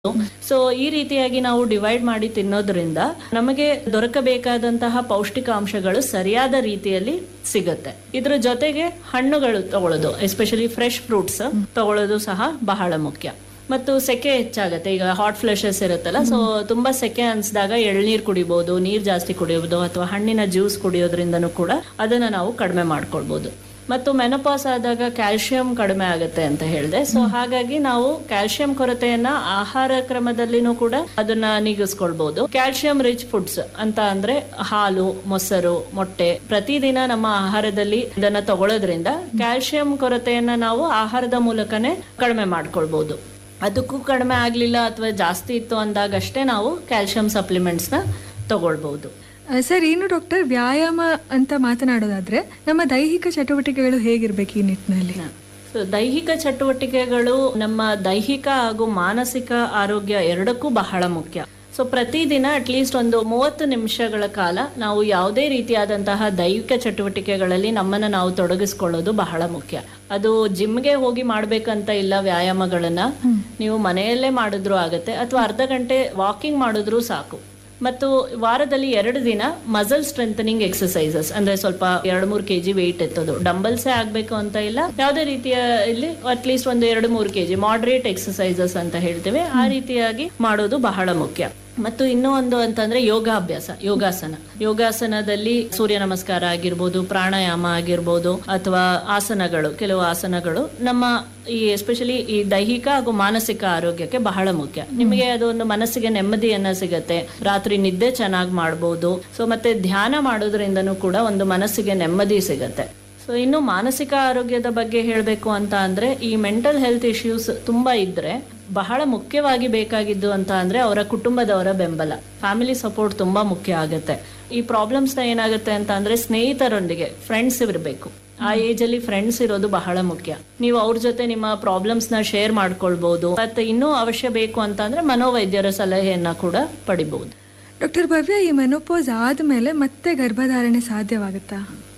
so ಈ ರೀತಿಯಾಗಿ ನಾವು ಡಿವೈಡ್ ಮಾಡಿ ತಿನ್ನೋದ್ರಿಂದ ನಮಗೆ ದೊರಕಬೇಕಾದಂತಹ ಪೌಷ್ಟಿಕಾಂಶಗಳು ಸರಿಯಾದ ರೀತಿಯಲ್ಲಿ ಸಿಗುತ್ತೆ ಇದ್ರ ಜೊತೆಗೆ ಹಣ್ಣುಗಳು ತಗೊಳ್ಳೋದು ಎಸ್ಪೆಷಲಿ ಫ್ರೆಶ್ ಫ್ರೂಟ್ಸ್ ತಗೊಳ್ಳೋದು ಸಹ ಬಹಳ ಮುಖ್ಯ ಮತ್ತು ಸೆಕೆ ಹೆಚ್ಚಾಗತ್ತೆ ಈಗ ಹಾಟ್ ಫ್ಲೆಶಸ್ ಇರುತ್ತಲ್ಲ ಸೊ ತುಂಬಾ ಸೆಕೆ ಅನ್ಸಿದಾಗ ಎಳ್ನೀರ್ ಕುಡಿಬಹುದು ನೀರ್ ಜಾಸ್ತಿ ಕುಡಿಯೋದು ಅಥವಾ ಹಣ್ಣಿನ ಜ್ಯೂಸ್ ಕುಡಿಯೋದ್ರಿಂದನೂ ಕೂಡ ಅದನ್ನ ನಾವು ಕಡಿಮೆ ಮಾಡ್ಕೊಳ್ಬಹುದು ಮತ್ತು ಮೆನಪಾಸ್ ಆದಾಗ ಕ್ಯಾಲ್ಸಿಯಂ ಕಡಿಮೆ ಆಗುತ್ತೆ ಅಂತ ಹೇಳಿದೆ ಸೊ ಹಾಗಾಗಿ ನಾವು ಕ್ಯಾಲ್ಸಿಯಂ ಕೊರತೆಯನ್ನ ಆಹಾರ ಕ್ರಮದಲ್ಲಿನೂ ಕೂಡ ಅದನ್ನ ನೀಗಿಸ್ಕೊಳ್ಬಹುದು ಕ್ಯಾಲ್ಸಿಯಂ ರಿಚ್ ಫುಡ್ಸ್ ಅಂತ ಅಂದ್ರೆ ಹಾಲು ಮೊಸರು ಮೊಟ್ಟೆ ಪ್ರತಿದಿನ ನಮ್ಮ ಆಹಾರದಲ್ಲಿ ಇದನ್ನ ತಗೊಳ್ಳೋದ್ರಿಂದ ಕ್ಯಾಲ್ಸಿಯಂ ಕೊರತೆಯನ್ನ ನಾವು ಆಹಾರದ ಮೂಲಕನೇ ಕಡಿಮೆ ಮಾಡ್ಕೊಳ್ಬಹುದು ಅದಕ್ಕೂ ಕಡಿಮೆ ಆಗ್ಲಿಲ್ಲ ಅಥವಾ ಜಾಸ್ತಿ ಇತ್ತು ಅಂದಾಗಷ್ಟೇ ನಾವು ಕ್ಯಾಲ್ಸಿಯಂ ಸಪ್ಲಿಮೆಂಟ್ಸ್ನ ತಗೊಳ್ಬಹುದು ಆ, ಸರ್ ಇನ್ನು ಡಾಕ್ಟರ್ ವ್ಯಾಯಾಮ ಅಂತ ಮಾತನಾಡೋದಾದ್ರೆ ನಮ್ಮ ದೈಹಿಕ ಚಟುವಟಿಕೆಗಳು ಹೇಗಿರ್ಬೇಕು ಈ ನಿಟ್ಟಿನಲ್ಲಿ ಸೊ ದೈಹಿಕ ಚಟುವಟಿಕೆಗಳು ನಮ್ಮ ದೈಹಿಕ ಹಾಗೂ ಮಾನಸಿಕ ಆರೋಗ್ಯ ಎರಡಕ್ಕೂ ಬಹಳ ಮುಖ್ಯ ಸೊ ಪ್ರತಿದಿನ ಅಟ್ಲೀಸ್ಟ್ ಒಂದು ಮೂವತ್ತು ನಿಮಿಷಗಳ ಕಾಲ ನಾವು ಯಾವುದೇ ರೀತಿಯಾದಂತಹ ದೈಹಿಕ ಚಟುವಟಿಕೆಗಳಲ್ಲಿ ನಮ್ಮನ್ನ ನಾವು ತೊಡಗಿಸ್ಕೊಳ್ಳೋದು ಬಹಳ ಮುಖ್ಯ ಅದು ಜಿಮ್ಗೆ ಹೋಗಿ ಮಾಡ್ಬೇಕಂತ ಇಲ್ಲ ವ್ಯಾಯಾಮಗಳನ್ನ ನೀವು ಮನೆಯಲ್ಲೇ ಮಾಡಿದ್ರು ಆಗತ್ತೆ ಅಥವಾ ಅರ್ಧ ಗಂಟೆ ವಾಕಿಂಗ್ ಮಾಡಿದ್ರು ಸಾಕು ಮತ್ತು ವಾರದಲ್ಲಿ ಎರಡು ದಿನ ಮಸಲ್ ಸ್ಟ್ರೆಂಥನಿಂಗ್ ಎಕ್ಸಸೈಸಸ್ ಅಂದ್ರೆ ಸ್ವಲ್ಪ ಎರಡು ಮೂರು ಕೆಜಿ ವೆಯ್ಟ್ ಎತ್ತೋದು ಡಂಬಲ್ಸೇ ಆಗ್ಬೇಕು ಅಂತ ಇಲ್ಲ ಯಾವುದೇ ರೀತಿಯ ಇಲ್ಲಿ ಅಟ್ಲೀಸ್ಟ್ ಒಂದು ಎರಡು ಮೂರು ಕೆಜಿ ಮಾಡ್ರೇಟ್ ಎಕ್ಸಸೈಸಸ್ ಅಂತ ಹೇಳ್ತೇವೆ ಆ ರೀತಿಯಾಗಿ ಮಾಡೋದು ಬಹಳ ಮುಖ್ಯ ಮತ್ತು ಇನ್ನೂ ಒಂದು ಅಂತಂದ್ರೆ ಯೋಗಾಭ್ಯಾಸ ಯೋಗಾಸನ ಯೋಗಾಸನದಲ್ಲಿ ಸೂರ್ಯ ನಮಸ್ಕಾರ ಆಗಿರ್ಬೋದು ಪ್ರಾಣಾಯಾಮ ಆಗಿರ್ಬೋದು ಅಥವಾ ಆಸನಗಳು ಕೆಲವು ಆಸನಗಳು ನಮ್ಮ ಈ ಎಸ್ಪೆಷಲಿ ಈ ದೈಹಿಕ ಹಾಗೂ ಮಾನಸಿಕ ಆರೋಗ್ಯಕ್ಕೆ ಬಹಳ ಮುಖ್ಯ ನಿಮಗೆ ಅದೊಂದು ಮನಸ್ಸಿಗೆ ನೆಮ್ಮದಿಯನ್ನ ಸಿಗತ್ತೆ ರಾತ್ರಿ ನಿದ್ದೆ ಚೆನ್ನಾಗಿ ಮಾಡ್ಬೋದು ಸೊ ಮತ್ತೆ ಧ್ಯಾನ ಮಾಡೋದ್ರಿಂದನೂ ಕೂಡ ಒಂದು ಮನಸ್ಸಿಗೆ ನೆಮ್ಮದಿ ಸಿಗತ್ತೆ ಸೊ ಇನ್ನು ಮಾನಸಿಕ ಆರೋಗ್ಯದ ಬಗ್ಗೆ ಹೇಳಬೇಕು ಅಂತ ಅಂದ್ರೆ ಈ ಮೆಂಟಲ್ ಹೆಲ್ತ್ ಇಶ್ಯೂಸ್ ತುಂಬಾ ಇದ್ರೆ ಬಹಳ ಮುಖ್ಯವಾಗಿ ಬೇಕಾಗಿದ್ದು ಅಂತ ಅಂದ್ರೆ ಅವರ ಕುಟುಂಬದವರ ಬೆಂಬಲ ಫ್ಯಾಮಿಲಿ ಸಪೋರ್ಟ್ ತುಂಬಾ ಮುಖ್ಯ ಆಗುತ್ತೆ ಈ ಪ್ರಾಬ್ಲಮ್ಸ್ ನ ಏನಾಗುತ್ತೆ ಅಂತ ಅಂದ್ರೆ ಸ್ನೇಹಿತರೊಂದಿಗೆ ಫ್ರೆಂಡ್ಸ್ ಇರಬೇಕು ಆ ಏಜ್ ಅಲ್ಲಿ ಫ್ರೆಂಡ್ಸ್ ಇರೋದು ಬಹಳ ಮುಖ್ಯ ನೀವು ಅವ್ರ ಜೊತೆ ನಿಮ್ಮ ಪ್ರಾಬ್ಲಮ್ಸ್ ನ ಶೇರ್ ಮಾಡ್ಕೊಳ್ಬಹುದು ಮತ್ತೆ ಇನ್ನೂ ಅವಶ್ಯ ಬೇಕು ಅಂತ ಅಂದ್ರೆ ಮನೋವೈದ್ಯರ ಸಲಹೆಯನ್ನ ಕೂಡ ಪಡಿಬಹುದು ಡಾಕ್ಟರ್ ಭವ್ಯ ಈ ಮೆನೋಪೋಸ್ ಆದ್ಮೇಲೆ ಮತ್ತೆ ಗರ್ಭಧಾರಣೆ ಸಾಧ್ಯವಾಗುತ್ತಾ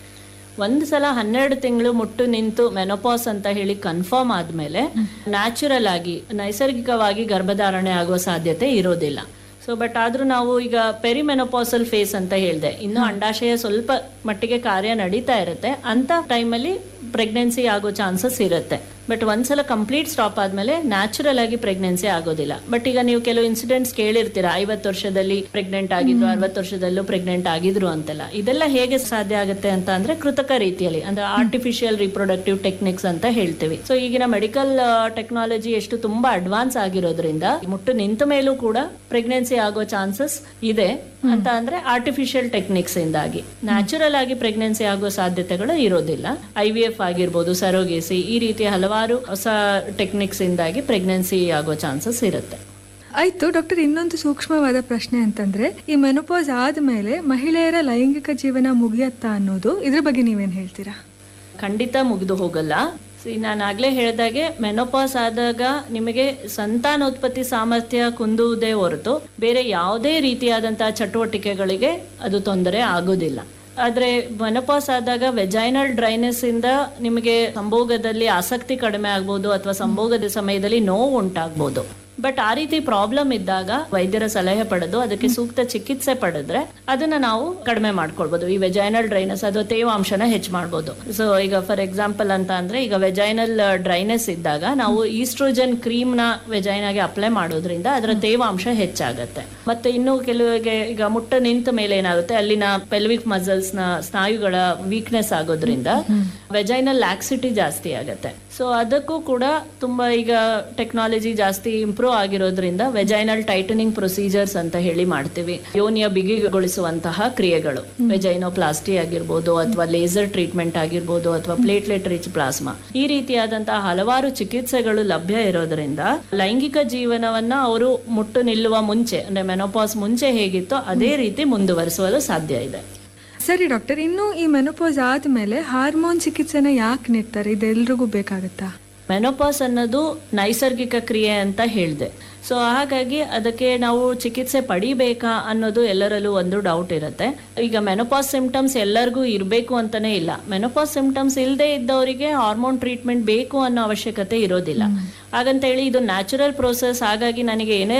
ಒಂದು ಸಲ ಹನ್ನೆರಡು ತಿಂಗಳು ಮುಟ್ಟು ನಿಂತು ಮೆನೋಪಾಸ್ ಅಂತ ಹೇಳಿ ಕನ್ಫರ್ಮ್ ಆದ್ಮೇಲೆ ನ್ಯಾಚುರಲ್ ಆಗಿ ನೈಸರ್ಗಿಕವಾಗಿ ಗರ್ಭಧಾರಣೆ ಆಗುವ ಸಾಧ್ಯತೆ ಇರೋದಿಲ್ಲ ಸೊ ಬಟ್ ಆದ್ರೂ ನಾವು ಈಗ ಪೆರಿಮೆನೋಪಾಸಲ್ ಫೇಸ್ ಅಂತ ಹೇಳಿದೆ ಇನ್ನು ಅಂಡಾಶಯ ಸ್ವಲ್ಪ ಮಟ್ಟಿಗೆ ಕಾರ್ಯ ನಡೀತಾ ಇರುತ್ತೆ ಅಂತ ಟೈಮಲ್ಲಿ ಪ್ರೆಗ್ನೆನ್ಸಿ ಆಗೋ ಚಾನ್ಸಸ್ ಇರುತ್ತೆ ಬಟ್ ಒಂದ್ಸಲ ಕಂಪ್ಲೀಟ್ ಸ್ಟಾಪ್ ಆದ್ಮೇಲೆ ನ್ಯಾಚುರಲ್ ಆಗಿ ಪ್ರೆಗ್ನೆನ್ಸಿ ಆಗೋದಿಲ್ಲ ಬಟ್ ಈಗ ನೀವು ಕೆಲವು ಇನ್ಸಿಡೆಂಟ್ಸ್ ಕೇಳಿರ್ತೀರಾ ಐವತ್ತು ವರ್ಷದಲ್ಲಿ ಪ್ರೆಗ್ನೆಂಟ್ ಆಗಿದ್ರು ಅರವತ್ತು ವರ್ಷದಲ್ಲೂ ಪ್ರೆಗ್ನೆಂಟ್ ಆಗಿದ್ರು ಅಂತೆಲ್ಲ ಇದೆಲ್ಲ ಹೇಗೆ ಸಾಧ್ಯ ಆಗುತ್ತೆ ಅಂತ ಅಂದ್ರೆ ಕೃತಕ ರೀತಿಯಲ್ಲಿ ಅಂದ್ರೆ ಆರ್ಟಿಫಿಷಿಯಲ್ ರಿಪ್ರೊಡಕ್ಟಿವ್ ಟೆಕ್ನಿಕ್ಸ್ ಅಂತ ಹೇಳ್ತೀವಿ ಸೊ ಈಗಿನ ಮೆಡಿಕಲ್ ಟೆಕ್ನಾಲಜಿ ಎಷ್ಟು ತುಂಬಾ ಅಡ್ವಾನ್ಸ್ ಆಗಿರೋದ್ರಿಂದ ಮುಟ್ಟು ನಿಂತ ಮೇಲೂ ಕೂಡ ಪ್ರೆಗ್ನೆನ್ಸಿ ಆಗೋ ಚಾನ್ಸಸ್ ಇದೆ ಅಂತ ಅಂದ್ರೆ ಆರ್ಟಿಫಿಷಿಯಲ್ ಟೆಕ್ನಿಕ್ಸ್ ಇಂದಾಗಿ ನ್ಯಾಚುರಲ್ ಆಗಿ ಪ್ರೆಗ್ನೆನ್ಸಿ ಆಗೋ ಸಾಧ್ಯತೆಗಳು ಇರೋದಿಲ್ಲ ಐ ವಿ ಎಫ್ ಆಗಿರ್ಬೋದು ಸರೋಗೇಸಿ ಈ ರೀತಿಯ ಹಲವಾರು ಹೊಸ ಟೆಕ್ನಿಕ್ಸ್ ಇಂದಾಗಿ ಪ್ರೆಗ್ನೆನ್ಸಿ ಆಗೋ ಚಾನ್ಸಸ್ ಇರುತ್ತೆ ಆಯ್ತು ಡಾಕ್ಟರ್ ಇನ್ನೊಂದು ಸೂಕ್ಷ್ಮವಾದ ಪ್ರಶ್ನೆ ಅಂತಂದ್ರೆ ಈ ಮೆನೋಪಾಸ್ ಆದ್ಮೇಲೆ ಮಹಿಳೆಯರ ಲೈಂಗಿಕ ಜೀವನ ಮುಗಿಯತ್ತಾ ಅನ್ನೋದು ಇದ್ರ ಬಗ್ಗೆ ನೀವೇನ್ ಹೇಳ್ತೀರಾ ಖಂಡಿತ ಮುಗಿದು ಹೋಗಲ್ಲ See, ನಾನು ಆಗ್ಲೇ ಹೇಳ್ದಾಗೆ ಮೆನೋಪಾಸ್ ಆದಾಗ ನಿಮಗೆ ಸಂತಾನೋತ್ಪತ್ತಿ ಸಾಮರ್ಥ್ಯ ಕುಂದುವುದೇ ಹೊರತು ಬೇರೆ ಯಾವುದೇ ರೀತಿಯಾದಂತಹ ಚಟುವಟಿಕೆಗಳಿಗೆ ಅದು ತೊಂದರೆ ಆಗೋದಿಲ್ಲ ಆದ್ರೆ ಮೆನೋಪಾಸ್ ಆದಾಗ ವೆಜೈನಲ್ ಡ್ರೈನೆಸ್ ಇಂದ ನಿಮಗೆ ಸಂಭೋಗದಲ್ಲಿ ಆಸಕ್ತಿ ಕಡಿಮೆ ಆಗ್ಬೋದು ಅಥವಾ ಸಂಭೋಗದ ಸಮಯದಲ್ಲಿ ನೋವು ಉಂಟಾಗ್ಬೋದು ಬಟ್ ಆ ರೀತಿ ಪ್ರಾಬ್ಲಮ್ ಇದ್ದಾಗ ವೈದ್ಯರ ಸಲಹೆ ಪಡೆದು ಅದಕ್ಕೆ ಸೂಕ್ತ ಚಿಕಿತ್ಸೆ ಪಡೆದ್ರೆ ಅದನ್ನ ನಾವು ಕಡಿಮೆ ಮಾಡ್ಕೊಳ್ಬಹುದು ಈ ವೆಜೈನಲ್ ಡ್ರೈನೆಸ್ ಅಥವಾ ತೇವಾಂಶನ ಹೆಚ್ಚು ಮಾಡ್ಬೋದು ಸೊ ಈಗ ಫಾರ್ ಎಕ್ಸಾಂಪಲ್ ಅಂತ ಅಂದ್ರೆ ಈಗ ವೆಜೈನಲ್ ಡ್ರೈನೆಸ್ ಇದ್ದಾಗ ನಾವು ಈಸ್ಟ್ರೋಜನ್ ಕ್ರೀಮ್ ನ ವೆಜೈನಾಗೆ ಅಪ್ಲೈ ಮಾಡೋದ್ರಿಂದ ಅದರ ತೇವಾಂಶ ಹೆಚ್ಚಾಗತ್ತೆ ಮತ್ತೆ ಇನ್ನು ಕೆಲವರಿಗೆ ಈಗ ಮುಟ್ಟ ನಿಂತ ಮೇಲೆ ಏನಾಗುತ್ತೆ ಅಲ್ಲಿನ ಪೆಲ್ವಿಕ್ ಮಸಲ್ಸ್ ನ ಸ್ನಾಯುಗಳ ವೀಕ್ನೆಸ್ ಆಗೋದ್ರಿಂದ ವೆಜೈನಲ್ ಲ್ಯಾಕ್ಸಿಟಿ ಜಾಸ್ತಿ ಆಗುತ್ತೆ ಸೊ ಅದಕ್ಕೂ ಕೂಡ ತುಂಬಾ ಈಗ ಟೆಕ್ನಾಲಜಿ ಜಾಸ್ತಿ ಇಂಪ್ರೂವ್ ಆಗಿರೋದ್ರಿಂದ ವೆಜೈನಲ್ ಟೈಟನಿಂಗ್ ಪ್ರೊಸೀಜರ್ಸ್ ಅಂತ ಹೇಳಿ ಮಾಡ್ತೀವಿ ಯೋನಿಯ ಬಿಗಿಗೊಳಿಸುವಂತಹ ಕ್ರಿಯೆಗಳು ವೆಜೈನೋಪ್ಲಾಸ್ಟಿ ಆಗಿರ್ಬೋದು ಅಥವಾ ಲೇಸರ್ ಟ್ರೀಟ್ಮೆಂಟ್ ಆಗಿರ್ಬೋದು ಅಥವಾ ಪ್ಲೇಟ್ಲೆಟ್ ರಿಚ್ ಪ್ಲಾಸ್ಮಾ ಈ ರೀತಿಯಾದಂತಹ ಹಲವಾರು ಚಿಕಿತ್ಸೆಗಳು ಲಭ್ಯ ಇರೋದ್ರಿಂದ ಲೈಂಗಿಕ ಜೀವನವನ್ನ ಅವರು ಮುಟ್ಟು ನಿಲ್ಲುವ ಮುಂಚೆ ಅಂದ್ರೆ ಮೆನೋಪಾಸ್ ಮುಂಚೆ ಹೇಗಿತ್ತೋ ಅದೇ ರೀತಿ ಮುಂದುವರಿಸಲು ಸಾಧ್ಯ ಇದೆ ಸರಿ ಡಾಕ್ಟರ್ ಇನ್ನು ಈ ಮೆನೋಪಾಸ್ ಆದ್ಮೇಲೆ ಹಾರ್ಮೋನ್ ಚಿಕಿತ್ಸೆನ ಯಾಕೆ ನೀಡ್ತಾರೆ ಇದೆಲ್ರಿಗೂ ಬೇಕಾಗತ್ತಾ ಮೆನೋಪಾಸ್ ಅನ್ನೋದು ನೈಸರ್ಗಿಕ ಕ್ರಿಯೆ ಅಂತ ಹೇಳಿದೆ ಸೊ ಹಾಗಾಗಿ ಅದಕ್ಕೆ ನಾವು ಚಿಕಿತ್ಸೆ ಪಡಿಬೇಕಾ ಅನ್ನೋದು ಎಲ್ಲರಲ್ಲೂ ಒಂದು ಡೌಟ್ ಇರುತ್ತೆ ಈಗ ಮೆನೋಪಾಸ್ ಸಿಂಪ್ಟಮ್ಸ್ ಎಲ್ಲರಿಗೂ ಇರಬೇಕು ಅಂತಾನೆ ಇಲ್ಲ ಮೆನೋಪಾಸ್ ಸಿಂಪ್ಟಮ್ಸ್ ಇಲ್ಲದೆ ಇದ್ದವರಿಗೆ ಹಾರ್ಮೋನ್ ಟ್ರೀಟ್ಮೆಂಟ್ ಬೇಕು ಅನ್ನೋ ಅವಶ್ಯಕತೆ ಇರೋದಿಲ್ಲ ಹಾಗಂತ ಹೇಳಿ ಇದು ನ್ಯಾಚುರಲ್ ಪ್ರೋಸೆಸ್ ಹಾಗಾಗಿ ನನಗೆ ಏನೇ